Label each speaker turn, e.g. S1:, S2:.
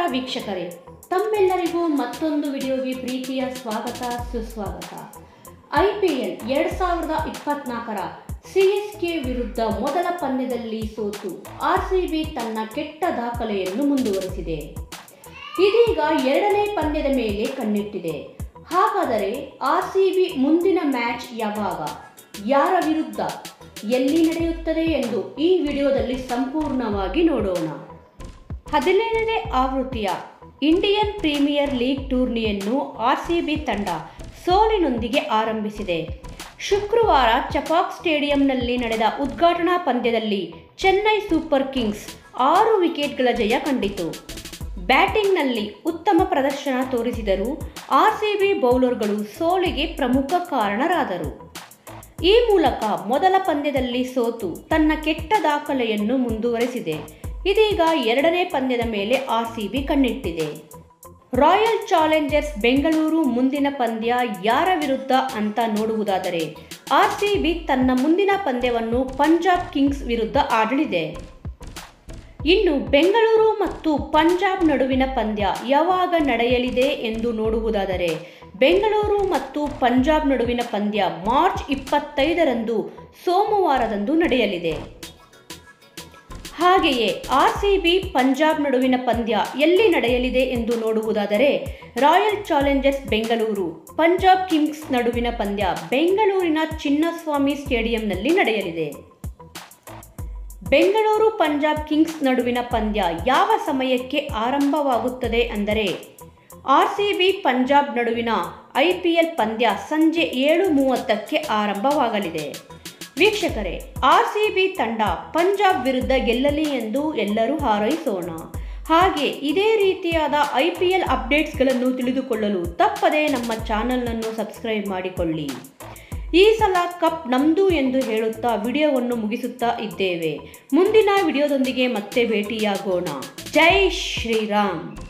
S1: ವೀಕ್ಷಕರೇ ತಮ್ಮೆಲ್ಲರಿಗೂ ಮತ್ತೊಂದು ವಿಡಿಯೋಗೆ ಪ್ರೀತಿಯ ಸ್ವಾಗತ ಸುಸ್ವಾಗತ ಐ ಪಿ ಎಲ್ ಎರಡು ಸಾವಿರದ ಇಪ್ಪತ್ನಾಲ್ಕರ ಸಿ ಎಸ್ ಕೆ ವಿರುದ್ಧ ಮೊದಲ ಪಂದ್ಯದಲ್ಲಿ ಸೋತು ಆರ್ ಸಿ ಬಿ ತನ್ನ ಕೆಟ್ಟ ದಾಖಲೆಯನ್ನು ಮುಂದುವರಿಸಿದೆ ಇದೀಗ ಎರಡನೇ ಪಂದ್ಯದ ಮೇಲೆ ಕಣ್ಣಿಟ್ಟಿದೆ ಹಾಗಾದರೆ ಆರ್ ಸಿ ಬಿ ಮುಂದಿನ ಮ್ಯಾಚ್ ಯಾವಾಗ ಯಾರ ವಿರುದ್ಧ ಎಲ್ಲಿ ನಡೆಯುತ್ತದೆ ಎಂದು ಈ ವಿಡಿಯೋದಲ್ಲಿ ಸಂಪೂರ್ಣವಾಗಿ ನೋಡೋಣ ಹದಿನೇಳನೇ ಆವೃತ್ತಿಯ ಇಂಡಿಯನ್ ಪ್ರೀಮಿಯರ್ ಲೀಗ್ ಟೂರ್ನಿಯನ್ನು ಆರ್ ಸಿ ಬಿ ತಂಡ ಸೋಲಿನೊಂದಿಗೆ ಆರಂಭಿಸಿದೆ ಶುಕ್ರವಾರ ಚಪಾಕ್ ಸ್ಟೇಡಿಯಂನಲ್ಲಿ ನಡೆದ ಉದ್ಘಾಟನಾ ಪಂದ್ಯದಲ್ಲಿ ಚೆನ್ನೈ ಸೂಪರ್ ಕಿಂಗ್ಸ್ ಆರು ವಿಕೆಟ್ಗಳ ಜಯ ಕಂಡಿತು ಬ್ಯಾಟಿಂಗ್ನಲ್ಲಿ ಉತ್ತಮ ಪ್ರದರ್ಶನ ತೋರಿಸಿದರೂ ಆರ್ ಸಿ ಬಿ ಬೌಲರ್ಗಳು ಸೋಲಿಗೆ ಪ್ರಮುಖ ಕಾರಣರಾದರು ಈ ಮೂಲಕ ಮೊದಲ ಪಂದ್ಯದಲ್ಲಿ ಸೋತು ತನ್ನ ಕೆಟ್ಟ ದಾಖಲೆಯನ್ನು ಮುಂದುವರೆಸಿದೆ ಇದೀಗ ಎರಡನೇ ಪಂದ್ಯದ ಮೇಲೆ ಆರ್ಸಿಬಿ ಕಣ್ಣಿಟ್ಟಿದೆ ರಾಯಲ್ ಚಾಲೆಂಜರ್ಸ್ ಬೆಂಗಳೂರು ಮುಂದಿನ ಪಂದ್ಯ ಯಾರ ವಿರುದ್ಧ ಅಂತ ನೋಡುವುದಾದರೆ ಆರ್ಸಿಬಿ ತನ್ನ ಮುಂದಿನ ಪಂದ್ಯವನ್ನು ಪಂಜಾಬ್ ಕಿಂಗ್ಸ್ ವಿರುದ್ಧ ಆಡಲಿದೆ ಇನ್ನು ಬೆಂಗಳೂರು ಮತ್ತು ಪಂಜಾಬ್ ನಡುವಿನ ಪಂದ್ಯ ಯಾವಾಗ ನಡೆಯಲಿದೆ ಎಂದು ನೋಡುವುದಾದರೆ ಬೆಂಗಳೂರು ಮತ್ತು ಪಂಜಾಬ್ ನಡುವಿನ ಪಂದ್ಯ ಮಾರ್ಚ್ ಇಪ್ಪತ್ತೈದರಂದು ಸೋಮವಾರದಂದು ನಡೆಯಲಿದೆ ಹಾಗೆಯೇ ಆರ್ ಸಿ ಬಿ ಪಂಜಾಬ್ ನಡುವಿನ ಪಂದ್ಯ ಎಲ್ಲಿ ನಡೆಯಲಿದೆ ಎಂದು ನೋಡುವುದಾದರೆ Royal Challengers Bengaluru Punjab Kings ನಡುವಿನ ಪಂದ್ಯ ಬೆಂಗಳೂರಿನ ಚಿನ್ನಸ್ವಾಮಿ ಸ್ಟೇಡಿಯಂನಲ್ಲಿ ನಡೆಯಲಿದೆ ಬೆಂಗಳೂರು ಪಂಜಾಬ್ ಕಿಂಗ್ಸ್ ನಡುವಿನ ಪಂದ್ಯ ಯಾವ ಸಮಯಕ್ಕೆ ಆರಂಭವಾಗುತ್ತದೆ ಅಂದರೆ ಆರ್ ಸಿ ಬಿ ಪಂಜಾಬ್ ನಡುವಿನ ಐ ಪಿ ಎಲ್ ಪಂದ್ಯ ಸಂಜೆ ಏಳು ಮೂವತ್ತಕ್ಕೆ ಆರಂಭವಾಗಲಿದೆ ವೀಕ್ಷಕರೇ ಆರ್ ಸಿ ಬಿ ತಂಡ ಪಂಜಾಬ್ ವಿರುದ್ಧ ಗೆಲ್ಲಲಿ ಎಂದು ಎಲ್ಲರೂ ಹಾರೈಸೋಣ ಹಾಗೆ ಇದೇ ರೀತಿಯಾದ ಐ ಪಿ ಎಲ್ ಅಪ್ಡೇಟ್ಸ್ಗಳನ್ನು ತಿಳಿದುಕೊಳ್ಳಲು ತಪ್ಪದೇ ನಮ್ಮ ಚಾನಲನ್ನು ಸಬ್ಸ್ಕ್ರೈಬ್ ಮಾಡಿಕೊಳ್ಳಿ ಈ ಸಲ ಕಪ್ ನಮ್ದು ಎಂದು ಹೇಳುತ್ತಾ ವಿಡಿಯೋವನ್ನು ಮುಗಿಸುತ್ತಾ ಇದ್ದೇವೆ ಮುಂದಿನ ವಿಡಿಯೋದೊಂದಿಗೆ ಮತ್ತೆ ಭೇಟಿಯಾಗೋಣ ಜೈ ಶ್ರೀರಾಮ್